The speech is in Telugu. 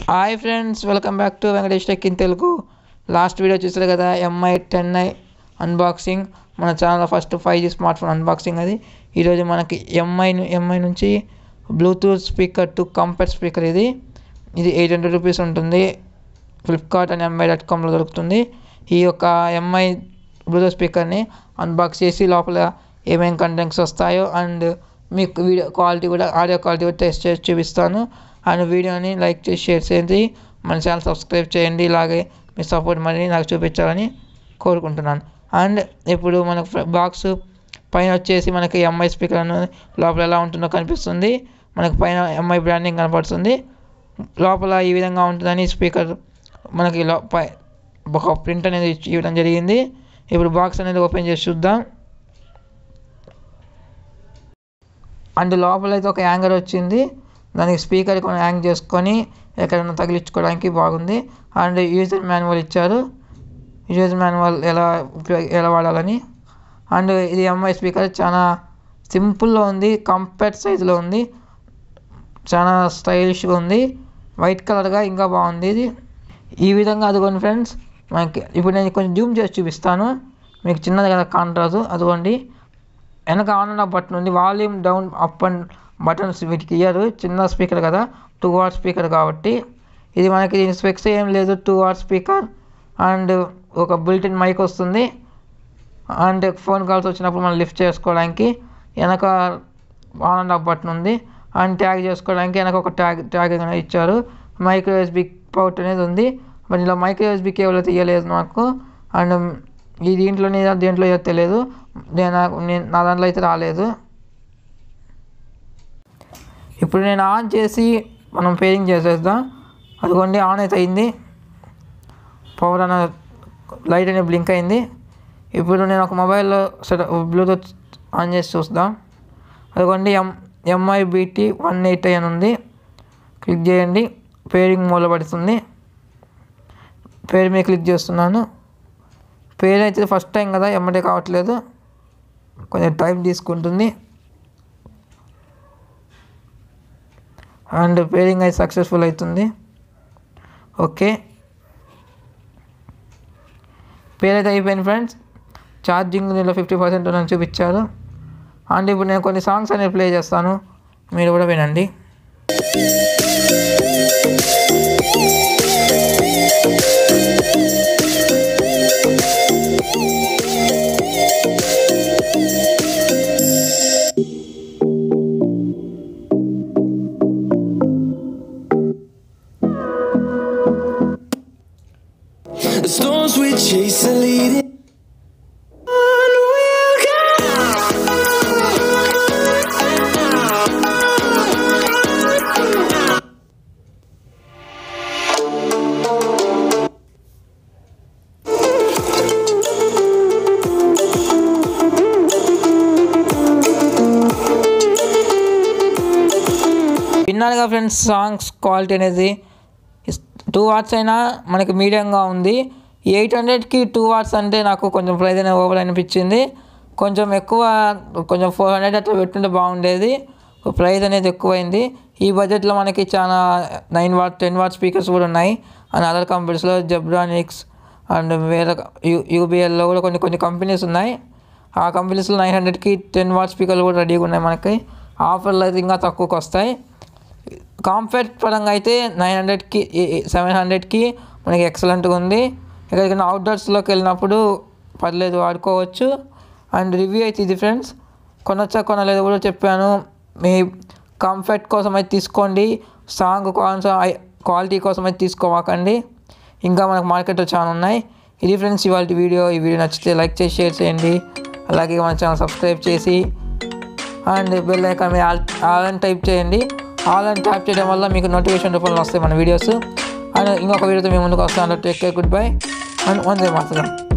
Hi friends welcome back to Venkatesh tech in Telugu last video చూసారు కదా ఎంఐ టెన్ ఐ అన్బాక్సింగ్ మన channel first five G smart phone unboxing అది ఈరోజు మనకి ఎంఐ ఎంఐ నుంచి Bluetooth speaker to compact speaker ఇది ఇది ఎయిట్ హండ్రెడ్ రూపీస్ ఉంటుంది ఫ్లిప్కార్ట్ అండ్ ఎంఐ డాట్ కామ్లో దొరుకుతుంది ఈ యొక్క ఎంఐ బ్లూటూత్ స్పీకర్ని అన్బాక్స్ చేసి లోపల ఏమేమి కంటెంట్స్ వస్తాయో అండ్ మీకు వీడియో క్వాలిటీ కూడా ఆడియో క్వాలిటీ కూడా టెస్ట్ చేసి చూపిస్తాను అండ్ వీడియోని లైక్ చేసి షేర్ చేయండి మన ఛానల్ సబ్స్క్రైబ్ చేయండి ఇలాగే మీ సపోర్ట్ మనీ నాకు చూపించాలని కోరుకుంటున్నాను అండ్ ఇప్పుడు మనకు బాక్స్ పైన వచ్చేసి మనకి ఎంఐ స్పీకర్ లోపల ఎలా ఉంటుందో కనిపిస్తుంది మనకి పైన ఎంఐ బ్రాండింగ్ కనపడుతుంది లోపల ఈ విధంగా ఉంటుందని స్పీకర్ మనకి లో పై ఒక ప్రింట్ అనేది ఇచ్చి- ఇవ్వడం జరిగింది ఇప్పుడు బాక్స్ అనేది ఓపెన్ చేసి చూద్దాం అండ్ లోపల అయితే ఒక యాంగర్ వచ్చింది దానికి స్పీకర్ కొన్ని హ్యాంగ్ చేసుకొని ఎక్కడైనా తగిలించుకోవడానికి బాగుంది అండ్ యూజర్ మాన్యువల్ ఇచ్చారు యూజర్ మాన్యువల్ ఎలా ఉపయోగ ఎలా వాడాలని అండ్ ఇది ఎంఐ స్పీకర్ చాలా సింపుల్లో ఉంది కంపాక్ట్ సైజులో ఉంది చాలా స్టైలిష్గా ఉంది వైట్ కలర్గా ఇంకా బాగుంది ఇది ఈ విధంగా అదిగోండి ఫ్రెండ్స్ మనకి ఇప్పుడు నేను కొంచెం జూమ్ చేసి చూపిస్తాను మీకు చిన్నది కదా కాంట్రాజు అదిగోండి వెనక ఆన్ అండ్ ఆఫ్ బటన్ ఉంది volume down up and buttons వీటికి ఇయ్యారు చిన్న స్పీకర్ కదా టూ వాట్ స్పీకర్ కాబట్టి ఇది మనకి దీని స్పెక్స్ ఏం లేదు టూ వాట్ స్పీకర్ అండ్ ఒక బుల్టిన్ మైక్ వస్తుంది అండ్ ఫోన్ కాల్స్ వచ్చినప్పుడు మనం లిఫ్ట్ చేసుకోవడానికి వెనక ఆన్ అండ్ ఆఫ్ బటన్ ఉంది అండ్ ట్యాగ్ చేసుకోవడానికి వెనక ఒక ట్యాగ్ ట్యాగ్ అనేది ఇచ్చారు మైక్రో ఎస్బి పౌట్ అనేది ఉంది మరి ఇలా మైక్రో ఎస్బి కేబుల్ అయితే ఇవ్వలేదు నాకు అండ్ ఈ దీంట్లోనే దీంట్లో ఏదో తెలియదు నేను నాకు నేను నా దాంట్లో అయితే రాలేదు ఇప్పుడు నేను ఆన్ చేసి మనం పేరింగ్ చేసేద్దాం అదిగోండి ఆన్ అయితే అయింది పవర్ అన్న లైట్ అనేది బ్లింక్ అయింది ఇప్పుడు నేను ఒక మొబైల్లో సెట్ బ్లూటూత్ ఆన్ చేసి చూద్దాం అదిగోండి M MI BT one eight అని ఉంది క్లిక్ చేయండి పేరింగ్ మూల పడుతుంది పేరు మీద క్లిక్ చేస్తున్నాను పేరు అయితే ఫస్ట్ టైం కదా ఎమ్మటే కావట్లేదు కొంచెం టైం తీసుకుంటుంది అండ్ పేరింగ్ అయితే సక్సెస్ఫుల్ అవుతుంది ఓకే పేరు అయితే అయిపోయింది ఫ్రెండ్స్ ఛార్జింగ్ దీనిలో ఫిఫ్టీ పర్సెంట్ అని చూపించారు అండ్ ఇప్పుడు నేను కొన్ని సాంగ్స్ అనేవి ప్లే చేస్తాను మీరు కూడా వినండి The storms we chase are leading. on, we'll go. విన్నారుగా ఫ్రెండ్స్ సాంగ్స్ క్వాలిటీ అనేది టూ వాట్స్ అయినా మనకి మీడియంగా ఉంది ఎయిట్ హండ్రెడ్కి టూ వాట్స్ అంటే నాకు కొంచెం ప్రైస్ అనేది ఓవర్ అనిపించింది కొంచెం ఎక్కువ కొంచెం ఫోర్ హండ్రెడ్ అట్లా పెట్టుంటే బాగుండేది ప్రైస్ అనేది ఎక్కువైంది ఈ బడ్జెట్లో మనకి చాలా nine watt ten watt speakers కూడా ఉన్నాయి అండ్ అదర్ కంపెనీస్లో జబ్రానిక్స్ అండ్ వేరే యూ యూబిఎల్లో కూడా కొన్ని కొన్ని కంపెనీస్ ఉన్నాయి ఆ కంపెనీస్లో నైన్ హండ్రెడ్కి టెన్ వాట్ స్పీకర్లు కూడా రెడీగా ఉన్నాయి మనకి ఆఫర్లు అయితే ఇంకా తక్కువకి వస్తాయి కాంఫర్ట్ పరంగా అయితే నైన్ హండ్రెడ్కి సెవెన్ హండ్రెడ్కి మనకి ఎక్సలెంట్గా ఉంది ఎక్కడికైనా అవుట్డోర్స్లోకి వెళ్ళినప్పుడు పర్లేదు వాడుకోవచ్చు అండ్ రివ్యూ అయితే ఇది ఫ్రెండ్స్ కొనొచ్చా కొనలేదు కూడా చెప్పాను మీ కంఫర్ట్ కోసం అయితే తీసుకోండి సాంగ్ కోసం క్వాలిటీ కోసం అయితే తీసుకోవాకండి ఇంకా మనకు మార్కెట్లో చాలా ఉన్నాయి ఇది ఫ్రెండ్స్ ఇవాళ వీడియో ఈ వీడియో నచ్చితే లైక్ చేసి షేర్ చేయండి అలాగే మన ఛానల్ సబ్స్క్రైబ్ చేసి అండ్ బెల్ ఐకాన్ మీద ఆల్ ఆల్ అని టైప్ చేయండి ఆల్ అని ట్యాప్ చేయడం వల్ల మీకు నోటిఫికేషన్ రూపంలో వస్తాయి మన వీడియోస్ అండ్ ఇంకొక వీడియోతో మేము ముందుకు వస్తాను take care good bye and వందే మాత్రం